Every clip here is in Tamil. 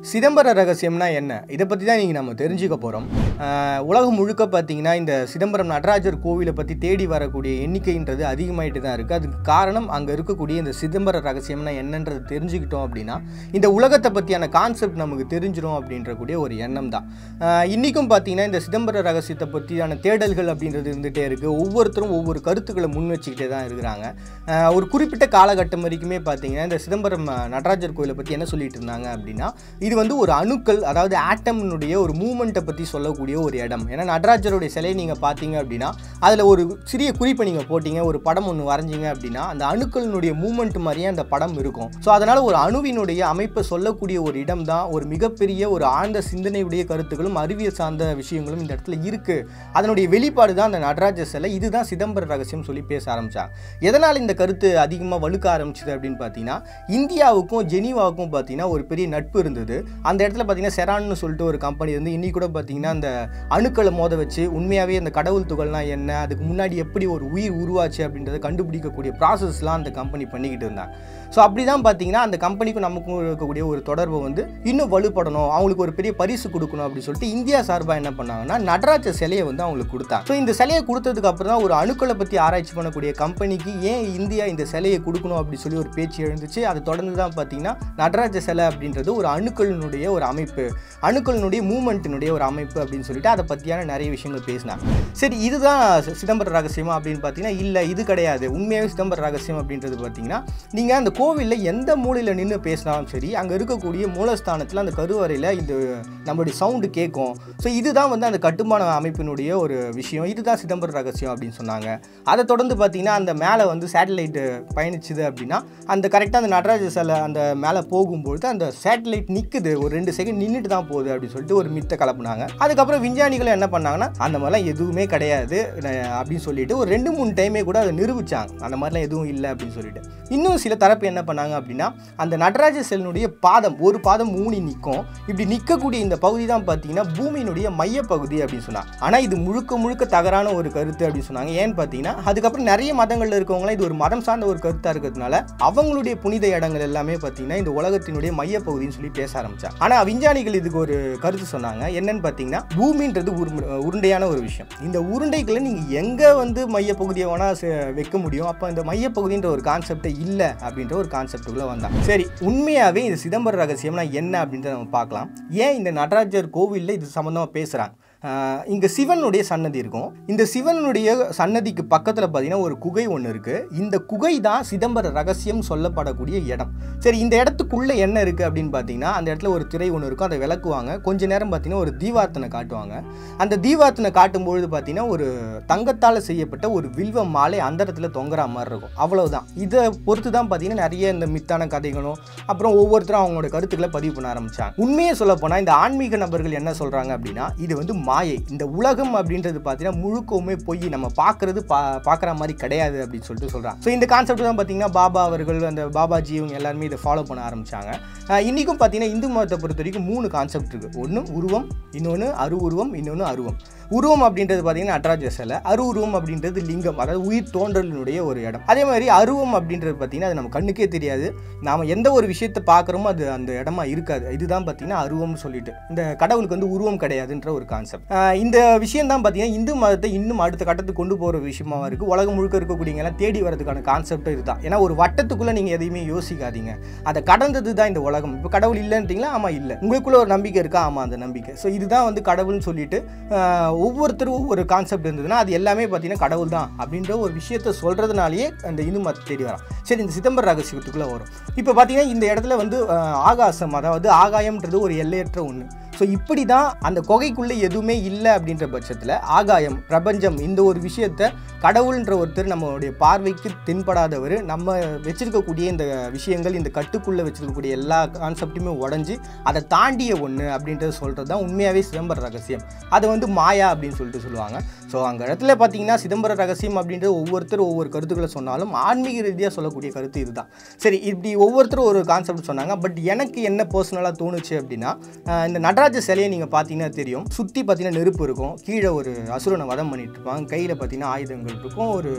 சிதம்பர ரகசியம்னா என்ன இதை பற்றி தான் நீங்கள் நம்ம தெரிஞ்சுக்க போகிறோம் உலகம் முழுக்க பார்த்தீங்கன்னா இந்த சிதம்பரம் நடராஜர் கோவிலை பற்றி தேடி வரக்கூடிய எண்ணிக்கைன்றது அதிகமாயிட்டு தான் இருக்குது அதுக்கு காரணம் அங்கே இருக்கக்கூடிய இந்த சிதம்பர ரகசியம்னா என்னன்றது தெரிஞ்சுக்கிட்டோம் அப்படின்னா இந்த உலகத்தை பற்றியான கான்செப்ட் நமக்கு தெரிஞ்சிடும் அப்படின்ற கூடிய ஒரு எண்ணம் தான் இன்றைக்கும் பார்த்தீங்கன்னா இந்த சிதம்பர ரகசியத்தை பற்றியான தேடல்கள் அப்படின்றது இருந்துகிட்டே இருக்குது ஒவ்வொருத்தரும் ஒவ்வொரு கருத்துக்களை முன் வச்சுக்கிட்டே தான் இருக்கிறாங்க ஆஹ் ஒரு குறிப்பிட்ட காலகட்டம் வரைக்குமே பார்த்தீங்கன்னா இந்த சிதம்பரம் அஹ், நடராஜர் கோயிலை பற்றி என்ன சொல்லிட்டு இருந்தாங்க அப்படின்னா இது வந்து ஒரு அணுக்கள் அதாவது ஆட்டம்னுடைய ஒரு மூமெண்ட்டை பற்றி சொல்லக்கூடிய ஒரு இடம் ஏன்னா நடராஜருடைய சிலையை நீங்கள் பார்த்தீங்க அப்படின்னா அதில் ஒரு சிறிய குறிப்பை நீங்கள் போட்டீங்க ஒரு படம் ஒன்று வரைஞ்சீங்க அப்படின்னா அந்த அணுக்களினுடைய மூமெண்ட் மாதிரியே அந்த படம் இருக்கும் ஸோ அதனால் ஒரு அணுவினுடைய அமைப்பை சொல்லக்கூடிய ஒரு இடம் தான் ஒரு மிகப்பெரிய ஒரு ஆழ்ந்த சிந்தனையுடைய கருத்துக்களும் அறிவியல் சார்ந்த விஷயங்களும் இந்த இடத்துல இருக்குது அதனுடைய வெளிப்பாடு தான் அந்த நடராஜர் சிலை இதுதான் சிதம்பர ரகசியம் சொல்லி பேச ஆரம்பிச்சாங்க எதனால் இந்த கருத்து அதிகமாக வலுக்க ஆரம்பிச்சது அப்படின்னு பார்த்தீங்கன்னா இந்தியாவுக்கும் ஜெனீவாவுக்கும் பார்த்தீங்கன்னா ஒரு பெரிய நட்பு இருந்தது அந்த இடத்துல பார்த்தீங்கன்னா செரான்னு சொல்லிட்டு ஒரு கம்பெனி இருந்து இன்னி கூட பார்த்தீங்கன்னா அந்த அணுக்களை மோத வச்சு உண்மையாகவே அந்த கடவுள் துகள்னா என்ன அதுக்கு முன்னாடி எப்படி ஒரு உயிர் உருவாச்சு அப்படின்றத கண்டுபிடிக்கக்கூடிய ப்ராசஸ்லாம் அந்த கம்பெனி பண்ணிக்கிட்டு இருந்தாங்க ஸோ அப்படி தான் பார்த்தீங்கன்னா அந்த கம்பெனிக்கும் நமக்கும் இருக்கக்கூடிய ஒரு தொடர்பு வந்து இன்னும் வலுப்படணும் அவங்களுக்கு ஒரு பெரிய பரிசு கொடுக்கணும் அப்படின்னு சொல்லிட்டு இந்தியா சார்பாக என்ன பண்ணாங்கன்னா நடராஜ சிலையை வந்து அவங்களுக்கு கொடுத்தாங்க ஸோ இந்த சிலையை கொடுத்ததுக்கு அப்புறம் தான் ஒரு அணுக்களை பற்றி ஆராய்ச்சி பண்ணக்கூடிய கம்பெனிக்கு ஏன் இந்தியா இந்த சிலையை கொடுக்கணும் அப்படி சொல்லி ஒரு பேச்சு எழுந்துச்சு அதை தொடர்ந்து தான் பார்த்தீங்கன்னா நடராஜ சிலை அப்படின்றது ஒரு அணுக்களினுடைய ஒரு அமைப்பு அணுக்களினுடைய மூமெண்ட்டினுடைய ஒரு அமைப்பு அப்படின்னு சொல்லிட்டு அதை பற்றியான நிறைய விஷயங்கள் பேசினாங்க சரி இதுதான் சி- சிதம்பர ரகசியமா அப்படின்னு பார்த்தீங்கன்னா இல்லை இது கிடையாது உண்மையாகவே சிதம்பர ரகசியம் அப்படின்றது பார்த்தீங்கன்னா நீங்கள் அந்த கோவிலில் எந்த மூலையில் நின்று பேசினாலும் சரி அங்கே இருக்கக்கூடிய மூலஸ்தானத்தில் அந்த கருவறையில் இந்த நம்மளுடைய சவுண்டு கேட்கும் ஸோ இதுதான் வந்து அந்த கட்டுமான அமைப்பினுடைய ஒரு விஷயம் இதுதான் சிதம்பர ரகசியம் அப்படின்னு சொன்னாங்க அதை தொடர்ந்து பார்த்தீங்கன்னா அந்த மேலே வந்து சேட்டலைட்டு பயணிச்சுது அப்படின்னா அந்த கரெக்டாக அந்த நடராஜ சிலை அந்த மேலே போகும்பொழுது அந்த சேட்டலைட் நிற்குது ஒரு ரெண்டு செகண்ட் நின்றுட்டு தான் போகுது அப்படின்னு சொல்லிட்டு ஒரு மித்தை கலப்புனாங்க அதுக்கப்புறம் விஞ்ஞானிகள் என்ன பண்ணாங்கன்னா அந்த மாதிரிலாம் எதுவுமே கிடையாது அஹ் அப்படின்னு சொல்லிட்டு ஒரு ரெண்டு மூணு டைமே கூட அதை நிரூபிச்சாங்க அந்த மாதிரிலாம் எதுவும் இல்லை அப்படின்னு சொல்லிட்டு இன்னும் சில தரப்பு என்ன பண்ணாங்க அப்படின்னா அந்த நடராஜ செல்னுடைய பாதம் ஒரு பாதம் ஊனி நிற்கும் இப்படி நிற்கக்கூடிய இந்த பகுதி தான் பார்த்தீங்கன்னா பூமியினுடைய மையப்பகுதி அப்படின்னு சொன்னாங்க ஆனால் இது முழுக்க முழுக்க தவறான ஒரு கருத்து அப்படின்னு சொன்னாங்க ஏன்னு பார்த்தீங்கன்னா அதுக்கப்புறம் நிறைய மதங்களில் இருக்கவங்களாம் இது ஒரு மதம் சார்ந்த ஒரு கருத்தாக இருக்கிறதுனால அவங்களுடைய புனித இடங்கள் எல்லாமே பார்த்தீங்கன்னா இந்த உலகத்தினுடைய மையப்பகுதின்னு சொல்லி பேச ஆரம்பிச்சாங்க ஆனால் விஞ்ஞானிகள் இதுக்கு ஒரு கருத்து சொன்னாங்க என்னன்னு பார்த்தீங்கன்னா பூமின்றது உரு- உருண்டையான ஒரு விஷயம் இந்த உருண்டைகளை நீங்கள் எங்கே வந்து மையப்பகுதியை வேணால் வைக்க முடியும் அப்போ இந்த மையப்பகுதின்ற ஒரு கான்செப்டே இல்லை அப்படின்ற ஒரு கான்செப்டுக்குள்ளே வந்தாங்க சரி உண்மையாகவே இந்த சிதம்பர ரகசியம்னா என்ன அப்படின்றத நம்ம பார்க்கலாம் ஏன் இந்த நடராஜர் கோவிலில் இது சம்மந்தமாக பேசுகிறாங்க இங்கே சிவனுடைய சன்னதி இருக்கும் இந்த சிவனுடைய சன்னதிக்கு பக்கத்தில் பார்த்தீங்கன்னா ஒரு குகை ஒன்று இருக்குது இந்த குகை தான் சிதம்பர ரகசியம் சொல்லப்படக்கூடிய இடம் சரி இந்த இடத்துக்குள்ளே என்ன இருக்குது அப்படின்னு பார்த்தீங்கன்னா அந்த இடத்துல ஒரு திரை ஒன்று இருக்கும் அதை விளக்குவாங்க கொஞ்ச நேரம் பார்த்தீங்கன்னா ஒரு தீவார்த்தனை காட்டுவாங்க அந்த தீவார்த்தனை காட்டும்பொழுது பார்த்தீங்கன்னா ஒரு தங்கத்தால் செய்யப்பட்ட ஒரு வில்வ மாலை அந்த இடத்துல தொங்குற மாதிரி இருக்கும் அவ்வளவுதான் இதை பொறுத்து தான் பார்த்தீங்கன்னா நிறைய இந்த மித்தான கதைகளும் அப்புறம் ஒவ்வொருத்தரும் அவங்களோட கருத்துக்களை பதிவு பண்ண ஆரம்பிச்சாங்க உண்மையை சொல்ல போனால் இந்த ஆன்மீக நபர்கள் என்ன சொல்கிறாங்க அப்படின்னா இது வந்து மாயை இந்த உலகம் அப்படின்றது பார்த்தீங்கன்னா முழுக்கவுமே பொய் நம்ம பார்க்கறது பா பார்க்குற மாதிரி கிடையாது அப்படின்னு சொல்லிட்டு சொல்கிறாங்க ஸோ இந்த கான்செப்ட் தான் பார்த்தீங்கன்னா பாபா அவர்கள் அந்த பாபாஜி இவங்க எல்லாருமே இதை ஃபாலோ பண்ண ஆரம்பிச்சாங்க ஆஹ் இன்னைக்கும் பார்த்தீங்கன்னா இந்து மதத்தை பொறுத்த வரைக்கும் மூணு கான்செப்ட் இருக்குது ஒன்று உருவம் இன்னொன்று அரு உருவம் இன்னொன்று அருவம் உருவம் அப்படின்றது பார்த்தீங்கன்னா நடராஜ சிலை அரு உருவம் அப்படின்றது லிங்கம் அதாவது உயிர் தோன்றலினுடைய ஒரு இடம் அதே மாதிரி அருவம் அப்படின்றது பார்த்தீங்கன்னா அது நம்ம கண்ணுக்கே தெரியாது நாம் எந்த ஒரு விஷயத்தை பார்க்குறோமோ அது அந்த இடமா இருக்காது இதுதான் பார்த்தீங்கன்னா அருவம்னு சொல்லிட்டு இந்த கடவுளுக்கு வந்து உருவம் கிடையாதுன்ற ஒரு கான்செப்ட் இந்த விஷயம் தான் பார்த்தீங்கன்னா இந்து மதத்தை இன்னும் அடுத்த கட்டத்துக்கு கொண்டு போகிற விஷயமா இருக்குது உலகம் முழுக்க இருக்கக்கூடியவங்க எல்லாம் தேடி வரதுக்கான கான்செப்ட் இதுதான் ஏன்னா ஒரு வட்டத்துக்குள்ளே நீங்கள் எதையுமே யோசிக்காதீங்க அதை கடந்தது தான் இந்த உலகம் இப்போ கடவுள் இல்லைன்றீங்களா ஆமாம் இல்லை உங்களுக்குள்ள ஒரு நம்பிக்கை இருக்கா ஆமாம் அந்த நம்பிக்கை ஸோ இதுதான் வந்து கடவுள்னு சொல்லிட்டு ஆஹ், ஒவ்வொருத்தரும் ஒரு கான்செப்ட் இருந்ததுன்னா அது எல்லாமே பார்த்தீங்கன்னா கடவுள் தான் அப்படின்ற ஒரு விஷயத்த சொல்கிறதுனாலேயே அந்த இந்து மதத்தை தேடி வரோம் சரி இந்த சிதம்பர ரகசியத்துக்குள்ளே வரும் இப்போ பார்த்தீங்கன்னா இந்த இடத்துல வந்து ஆஹ், ஆகாசம் அதாவது ஆகாயம்ன்றது ஒரு எல்லையற்ற ஒன்று ஸோ இப்படி தான் அந்த குகைக்குள்ளே எதுவுமே இல்லை அப்படின்ற பட்சத்தில் ஆகாயம் பிரபஞ்சம் இந்த ஒரு விஷயத்த கடவுள்ன்ற ஒருத்தர் நம்மளுடைய பார்வைக்கு தென்படாதவர் நம்ம வச்சிருக்கக்கூடிய இந்த விஷயங்கள் இந்த கட்டுக்குள்ளே வச்சிருக்கக்கூடிய எல்லா கான்செப்ட்டுமே உடஞ்சி அதை தாண்டிய ஒன்று அப்படின்றத சொல்கிறது தான் உண்மையாகவே சிதம்பர ரகசியம் அதை வந்து மாயா அப்படின்னு சொல்லிட்டு சொல்லுவாங்க ஸோ அங்கே இடத்துல பார்த்தீங்கன்னா சிதம்பர ரகசியம் அப்படின்றது ஒவ்வொருத்தரும் ஒவ்வொரு கருத்துக்களை சொன்னாலும் ஆன்மீக ரீதியாக சொல்லக்கூடிய கருத்து இதுதான் சரி இப்படி ஒவ்வொருத்தரும் ஒரு கான்செப்ட் சொன்னாங்க பட் எனக்கு என்ன பர்சனலாக தோணுச்சு அப்படின்னா ஆஹ் இந்த நடராஜ சிலையை நீங்கள் பார்த்தீங்கன்னா தெரியும் சுற்றி பார்த்தீங்கன்னா நெருப்பு இருக்கும் கீழே ஒரு அசுரனை வதம் பண்ணிட்டு இருப்பாங்க கையில் பார்த்தீங்கன்னா ஆயுதங்கள் இருக்கும் ஒரு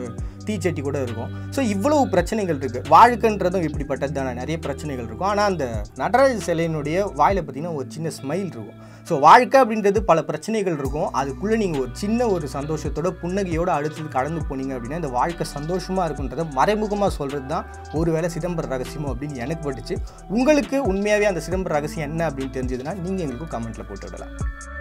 தீச்சட்டி கூட இருக்கும் ஸோ இவ்வளவு பிரச்சனைகள் இருக்குது வாழ்க்கைன்றதும் இப்படிப்பட்டது தானே நிறைய பிரச்சனைகள் இருக்கும் ஆனால் அந்த நடராஜ சிலையினுடைய வாயில் பார்த்தீங்கன்னா ஒரு சின்ன ஸ்மைல் இருக்கும் ஸோ வாழ்க்கை அப்படின்றது பல பிரச்சனைகள் இருக்கும் அதுக்குள்ளே நீங்கள் ஒரு சின்ன ஒரு சந்தோஷத்தோட புன்னகையோட அடுத்தது கடந்து போனீங்க அப்படின்னா இந்த வாழ்க்கை சந்தோஷமாக இருக்குன்றதை மறைமுகமாக சொல்கிறது தான் ஒருவேளை சிதம்பர ரகசியம் அப்படின்னு எனக்கு பட்டுச்சு உங்களுக்கு உண்மையாகவே அந்த சிதம்பர ரகசியம் என்ன அப்படின்னு தெரிஞ்சதுன்னா நீங்கள் எங்களுக்கு கமெண்ட்டில் போட்டு விடலாம்